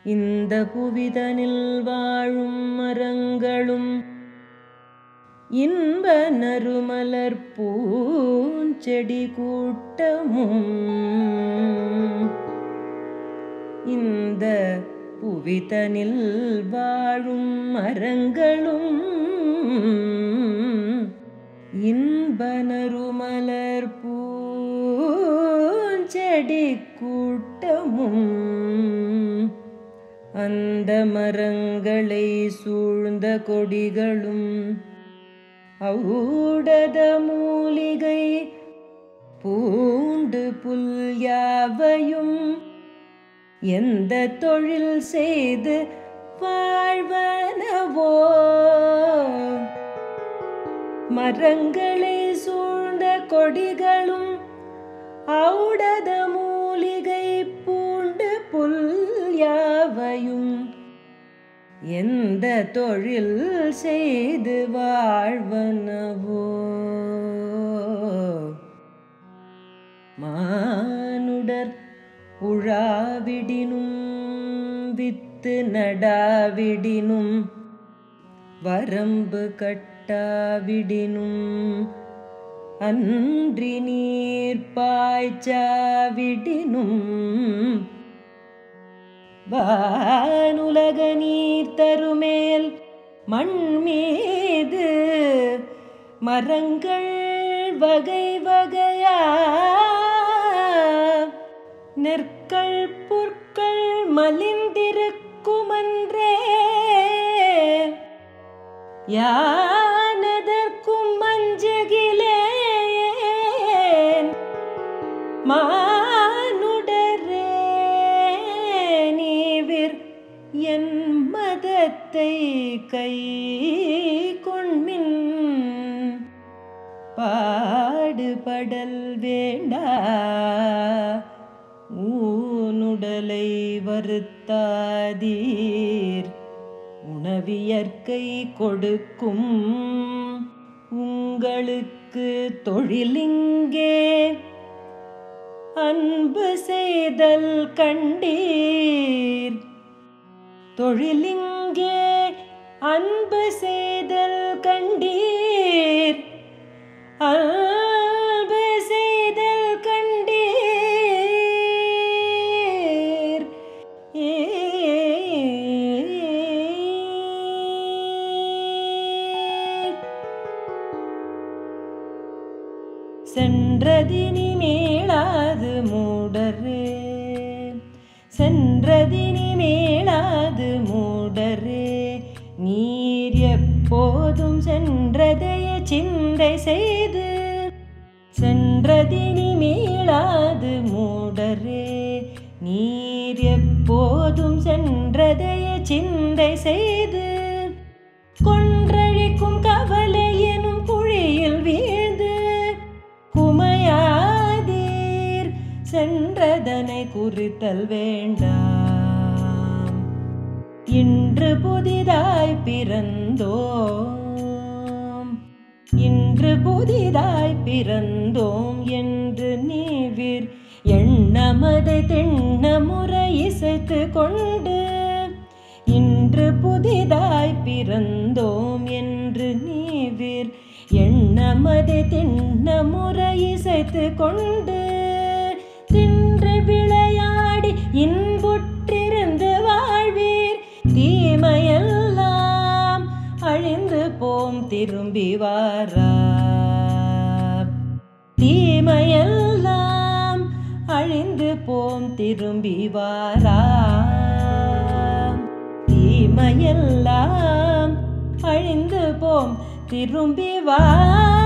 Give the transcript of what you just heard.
இந்த புவிதனில் வாழும் மரங்களும் இன்ப நறுமலர் பூஞ்செடி கூட்டமும் இந்த புவிதனில் வாழும் மரங்களும் இன்ப நறுமலர் பூஞ்செடி கூட்டமும் அந்த மரங்களை சூழ்ந்த கொடிகளும் ஔடத மூலிகை பூண்டு புல் யாவையும் எந்த தொழில் செய்து வாழ்வனவோ மரங்களை சூழ்ந்த கொடிகளும் ஔடத மூலிகை பூண்டு புல் யாவையும் எந்த தொழில் செய்து வாழ்வனவோ மானுடர் உழாவிடினும் வித்து நடாவிடினும் வரம்பு கட்டாவிடினும் அன்றி நீர் பாய்ச்சாவிடினும் வானுலக நீர் தருமேல் மண் மீது மரங்கள் வகை வகையா நெற்கள் புற்கள் மலிந்திருக்குமன்றே யானதற்கும் மஞ்சகிலேன் மானுடரே நீவிர் என் மதத்தை கை கொண்மின் பாடுபடல் வேண்டா ஊனுடலை வருத்தாதீர் உணவியற்கை கொடுக்கும் உங்களுக்கு தொழிலிங்கே அன்பு செய்தல் கண்டீர் தொழிலிங்கே அன்பு செய்தல் கண்டீர் அன்பு செய்தல் கண்டீர் சென்றதினி மேளாது மூடரே சென்றதினி மேளாது மூடரே நீர் எப்போதும் சென்றதைய சிந்தை செய்து சென்றதினி மீளாது மூடரே நீர் எப்போதும் சென்றதைய சிந்தை செய்து கொன்றழிக்கும் கவலை எனும் குழியில் வீழ்ந்து குமையாதீர் சென்றதனை குறித்தல் வேண்டாம் இன்று புதிதாய் பிறந்தோம் இன்று புதிதாய் பிறந்தோம் என்று நீவிர் எண்ணமதை திண்ண முறை இசைத்து கொண்டு இன்று புதிதாய் பிறந்தோம் என்று நீவிர் எண்ணமதை திண்ண முறை இசைத்து கொண்டு தின்று விளையாடி இன்புற்றிருந்து வாழ்வீர் தீமையெல்லாம் அழிந்து போம் திரும்பி வாரா தீமையெல்லாம் அழிந்து போம் திரும்பி வாரா தீமையெல்லாம் அழிந்து போம் திரும்பி வா